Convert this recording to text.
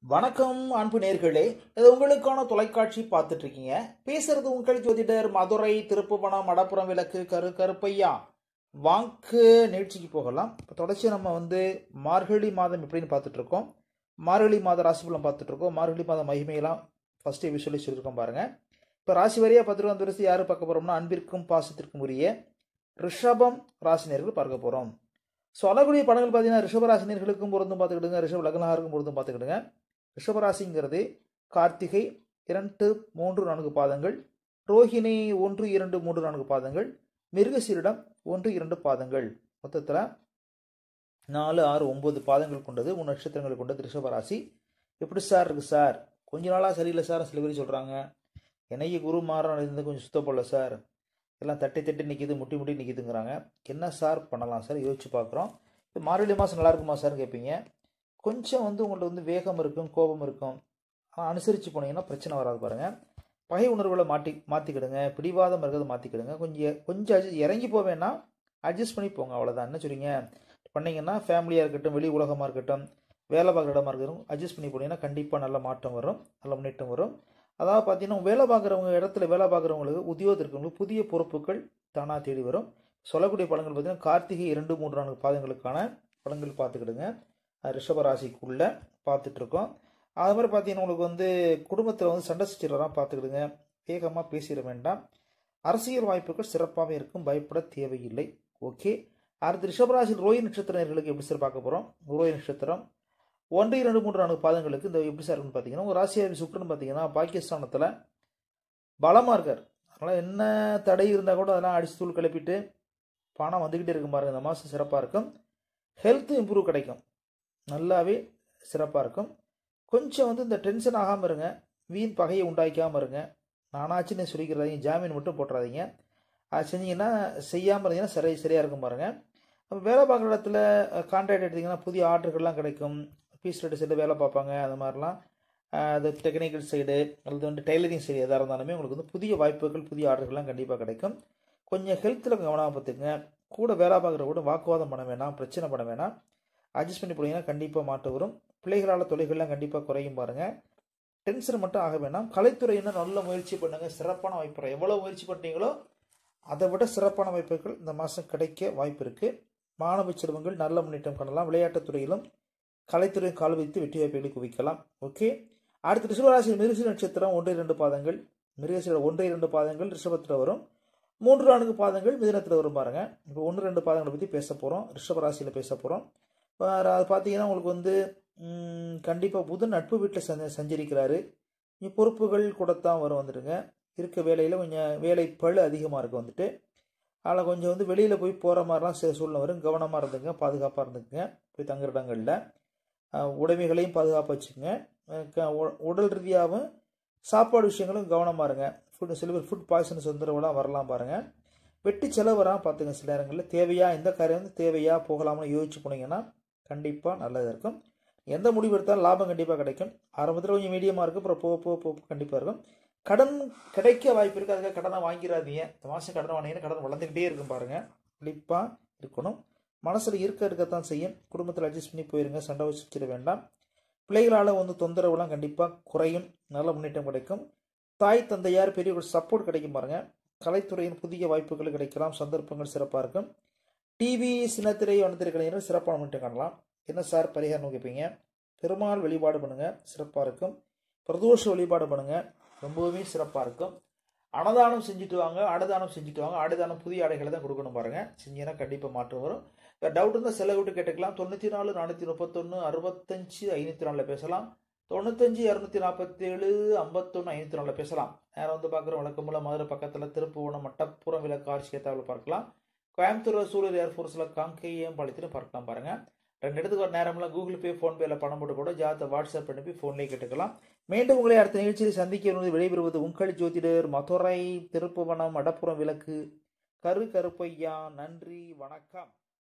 வணக்கம் அன்பு நேர்களே இது உங்களுக்கான தொலைக்காட்சி பார்த்துட்டு இருக்கீங்க பேசுறது உங்கள் ஜோதிடர் மதுரை திருப்புவனம் மடப்புறம் விளக்கு கரு கருப்பையா வாக்கு நிகழ்ச்சிக்கு போகலாம் இப்போ தொடர்ச்சி நம்ம வந்து மார்கழி மாதம் எப்படின்னு பார்த்துட்டு இருக்கோம் மார்கழி மாத ராசி பலன் பார்த்துட்டு இருக்கோம் மார்கழி மாத மகிமையெல்லாம் ஃபர்ஸ்ட் விஷுவலி சொல்லியிருக்கோம் பாருங்க இப்போ ராசி வரியா பார்த்துட்டு வந்து வரிசை யார் பார்க்க போறோம்னா அன்பிற்கும் பாசத்திற்கும் உரிய ரிஷபம் ராசினியர்கள் பார்க்க போகிறோம் ஸோ அளக்கூடிய படங்கள் பார்த்தீங்கன்னா ரிஷபராசினியர்களுக்கும் பொருந்தும் பார்த்துக்கிடுங்க ரிஷப லக்னஹாருக்கும் பொருந்தும் பார்த்துக்கிடுங்க ரிஷபராசிங்கிறது கார்த்திகை இரண்டு மூன்று நான்கு பாதங்கள் ரோஹிணி ஒன்று இரண்டு மூன்று நான்கு பாதங்கள் மிருகசீரிடம் ஒன்று இரண்டு பாதங்கள் மொத்தத்தில் நாலு ஆறு ஒன்பது பாதங்கள் கொண்டது மூணு நட்சத்திரங்கள் கொண்டது ரிஷபராசி எப்படி சார் இருக்கு சார் கொஞ்ச நாளாக சரியில்லை சார் சில பேர் சொல்கிறாங்க என்னைக்கு குரு மாறம் இருந்து கொஞ்சம் சுத்தம் போடல சார் எல்லாம் தட்டி தட்டி நிற்கிது முட்டி முட்டி நிற்கிதுங்கிறாங்க என்ன சார் பண்ணலாம் சார் யோசிச்சு பார்க்குறோம் இது மார்கழி மாதம் நல்லா இருக்குமா சார் கேட்பீங்க கொஞ்சம் வந்து உங்கள்ட்ட வந்து வேகம் இருக்கும் கோபம் இருக்கும் ஆனால் அனுசரித்து போனீங்கன்னா பிரச்சனை வராது பாருங்கள் பகை உணர்வுகளை மாட்டி மாற்றிக்கிடுங்க பிடிவாதம் இருக்கிறத மாற்றிக்கிடுங்க கொஞ்சம் கொஞ்சம் adjust- இறங்கி போவேன்னா அட்ஜஸ்ட் பண்ணி போங்க அவ்வளோதான் என்ன சொல்றீங்க பண்ணீங்கன்னா ஃபேமிலியாக இருக்கட்டும் வெளி உலகமாக இருக்கட்டும் வேலை பார்க்குற இடமா இருக்கட்டும் அட்ஜஸ்ட் பண்ணி போனீங்கன்னா கண்டிப்பாக நல்ல மாற்றம் வரும் நல்ல முன்னேற்றம் வரும் அதாவது பார்த்தீங்கன்னா வேலை பார்க்குறவங்க இடத்துல வேலை பார்க்குறவங்களுக்கு உத்தியோகத்தில் இருக்கவங்களுக்கு புதிய பொறுப்புகள் தானாக தேடி வரும் சொல்லக்கூடிய படங்கள் பார்த்தீங்கன்னா கார்த்திகை இரண்டு மூன்று நான்கு பாதங்களுக்கான படங்கள் பார்த்துக்கிடுங்க அது ரிஷபராசிக்குள்ளே பார்த்துட்டு இருக்கோம் அது மாதிரி பார்த்தீங்கன்னா உங்களுக்கு வந்து குடும்பத்தில் வந்து சண்டை சச்சரவெல்லாம் பார்த்துக்கிடுங்க வேகமாக பேசிட வேண்டாம் அரசியல் வாய்ப்புகள் சிறப்பாகவே இருக்கும் பயப்பட தேவையில்லை ஓகே அடுத்து ரிஷபராசியில் ரோஹி நட்சத்திரர்களுக்கு எப்படி சார் பார்க்க போகிறோம் ரோஹி நட்சத்திரம் ஒன்று இரண்டு மூன்று நான்கு பாதங்களுக்கு இந்த எப்படி சார் இருக்குன்னு பார்த்தீங்கன்னா ஒரு ராசியாவில் சுக்கரன் பார்த்தீங்கன்னா பாகிஸ்தானத்தில் பலமாக இருக்கார் அதனால் என்ன தடை இருந்தால் கூட அதெல்லாம் அடிச்சு தூள் கிளப்பிட்டு பணம் வந்துக்கிட்டே இருக்கும் பாருங்க இந்த மாதம் சிறப்பாக இருக்கும் ஹெல்த் இம்ப்ரூவ் கிடைக்கும் நல்லாவே சிறப்பாக இருக்கும் கொஞ்சம் வந்து இந்த டென்ஷன் ஆகாமல் இருங்க வீண் பகையை உண்டாக்காமல் இருங்க நானாச்சுன்னு சொல்லிக்கிறாதீங்க ஜாமீன் மட்டும் போட்டுறாதீங்க அது செஞ்சீங்கன்னா செய்யாமல் இருந்தீங்கன்னா சரி சரியாக இருக்கும் பாருங்கள் அப்போ வேலை பார்க்குற இடத்துல கான்ட்ராக்ட் எடுத்தீங்கன்னா புதிய ஆர்டர்கள்லாம் கிடைக்கும் பீஸ் ரேட்டு சைடு வேலை பார்ப்பாங்க அந்த மாதிரிலாம் அஹ், அது டெக்னிக்கல் சைடு அல்லது வந்து டெய்லரிங் சைடு எதாக இருந்தாலுமே உங்களுக்கு வந்து புதிய வாய்ப்புகள் புதிய ஆர்டர்கள்லாம் கண்டிப்பாக கிடைக்கும் கொஞ்சம் ஹெல்த்தில் கவனமாக பார்த்துங்க கூட வேலை பார்க்குற கூட வாக்குவாதம் பண்ண வேணாம் பிரச்சனை பண்ண வேணாம் அட்ஜஸ்ட் பண்ணி போனீங்கன்னா கண்டிப்பாக மாற்றம் வரும் பிள்ளைகளால் தொலைகள்லாம் கண்டிப்பாக குறையும் பாருங்கள் டென்ஷன் மட்டும் ஆக வேண்டாம் கலைத்துறையினர் நல்ல முயற்சி பண்ணுங்க சிறப்பான வாய்ப்பு எவ்வளோ முயற்சி பண்ணீங்களோ அதை விட சிறப்பான வாய்ப்புகள் இந்த மாதம் கிடைக்க வாய்ப்பு இருக்குது மாணவ செல்வங்கள் நல்ல முன்னேற்றம் காணலாம் விளையாட்டுத் துறையிலும் கலைத்துறையும் கால் வைத்து வெற்றி வாய்ப்புகளை குவிக்கலாம் ஓகே அடுத்து ரிஷபராசி மிருகசி நட்சத்திரம் ஒன்று இரண்டு பாதங்கள் மிருகசியோட ஒன்று இரண்டு பாதங்கள் ரிஷபத்தில் வரும் மூன்று நான்கு பாதங்கள் மிதனத்தில் வரும் பாருங்க இப்போ ஒன்று ரெண்டு பாதங்களை பற்றி பேச போகிறோம் ரிஷபராசியில் பேச போகிறோம் அது பார்த்தீங்கன்னா உங்களுக்கு வந்து கண்டிப்பாக புதன் நட்பு வீட்டில் சஞ்ச சஞ்சரிக்கிறாரு இனி பொறுப்புகள் கூட தான் வரும் வந்துடுங்க இருக்க வேலையில் கொஞ்சம் வேலை பழு அதிகமாக இருக்கும் வந்துட்டு அதில் கொஞ்சம் வந்து வெளியில் போய் போகிற மாதிரிலாம் சில சூழ்நிலை வரும் கவனமாக இருந்துங்க பாதுகாப்பாக இருந்துக்குங்க போய் தங்குற இடங்களில் அஹ், உடைமைகளையும் பாதுகாப்பாக வச்சுக்கோங்க அஹ், க- உ- உடல் ரீதியாகவும் சாப்பாடு விஷயங்களும் கவனமாக இருங்க ஃபுட் சில பேர் ஃபுட் பாய்சன் தொந்தரவுலாம் வரலாம் பாருங்கள் வெட்டி செலவு வராமல் பார்த்துங்க சில நேரங்களில் தேவையா எந்த காரியம் வந்து தேவையா போகலாம்னு யோசிச்சு போனீங்கன்னா கண்டிப்பாக நல்லதாக இருக்கும் எந்த முடிவு எடுத்தாலும் லாபம் கண்டிப்பாக கிடைக்கும் ஆரம்பத்தில் கொஞ்சம் மீடியமாக இருக்கும் அப்புறம் போக போக போக கண்டிப்பாக இருக்கும் கடன் கிடைக்க வாய்ப்பு இருக்குது அதுக்காக கடனை வாங்கிடாதீங்க இந்த மாதம் கடன் வாங்கினீங்கன்னா கடன் வளர்ந்துக்கிட்டே இருக்கும் பாருங்கள் கண்டிப்பாக இருக்கணும் மனசில் இருக்க இருக்கத்தான் செய்யும் குடும்பத்தில் அட்ஜஸ்ட் பண்ணி போயிருங்க சண்டை வச்சுக்கிட வேண்டாம் பிள்ளைகளால் வந்து தொந்தரவுலாம் கண்டிப்பாக குறையும் நல்ல முன்னேற்றம் கிடைக்கும் தாய் தந்தையார் பெரியவர்கள் சப்போர்ட் கிடைக்கும் பாருங்க கலைத்துறையின் புதிய வாய்ப்புகள் கிடைக்கலாம் சந்தர்ப்பங்கள் சிறப்பாக இருக்கும் டிவி சின்னத்திரை வனத்திரை கலைஞர்கள் சிறப்பான முன்னேற்றம் காணலாம் என்ன சார் பரிகாரம் கேட்பீங்க பெருமாள் வழிபாடு பண்ணுங்க சிறப்பாக இருக்கும் பிரதோஷ வழிபாடு பண்ணுங்க ரொம்பவுமே சிறப்பாக இருக்கும் அன்னதானம் செஞ்சுட்டு வாங்க அன்னதானம் செஞ்சுட்டு வாங்க ஆடுதானம் புதிய ஆடைகளை தான் கொடுக்கணும் பாருங்க செஞ்சீங்கன்னா கண்டிப்பாக மாற்றம் வரும் டவுட் இருந்தால் செல்ல விட்டு கேட்டுக்கலாம் தொண்ணூற்றி நாலு நானூற்றி முப்பத்தொன்று அறுபத்தஞ்சு ஐநூற்றி நாலில் பேசலாம் தொண்ணூத்தஞ்சு இரநூத்தி நாற்பத்தேழு ஐம்பத்தொன்று ஐநூற்றி நாலில் பேசலாம் நேரம் வந்து பார்க்குற வழக்கமுள்ள மதுரை பக்கத்தில் திருப்புவனம் மட்டப்புறம் விளக்கு ஆட்சியத்தாவில் பார்க்கலாம் கோயம்புத்தூர் சூழல் ஏர்ஃபோர்ஸில் காங்கேயம் பாளையத்தில் பார்க்கலாம் பாருங்க ரெண்டு இடத்துக்கு ஒரு நேரம்லாம் கூகுள் பே ஃபோன்பேல பணம் போட்டு கூட ஜாத்தை வாட்ஸ்அப் அனுப்பி ஃபோன்லேயே கேட்டுக்கலாம் மீண்டும் உங்களை அடுத்த நிகழ்ச்சியில் சந்திக்க வருவது விடைபெறுவது உங்கள் ஜோதிடர் மதுரை திருப்புவனம் மடப்புறம் விளக்கு கரு கருப்பையா நன்றி வணக்கம்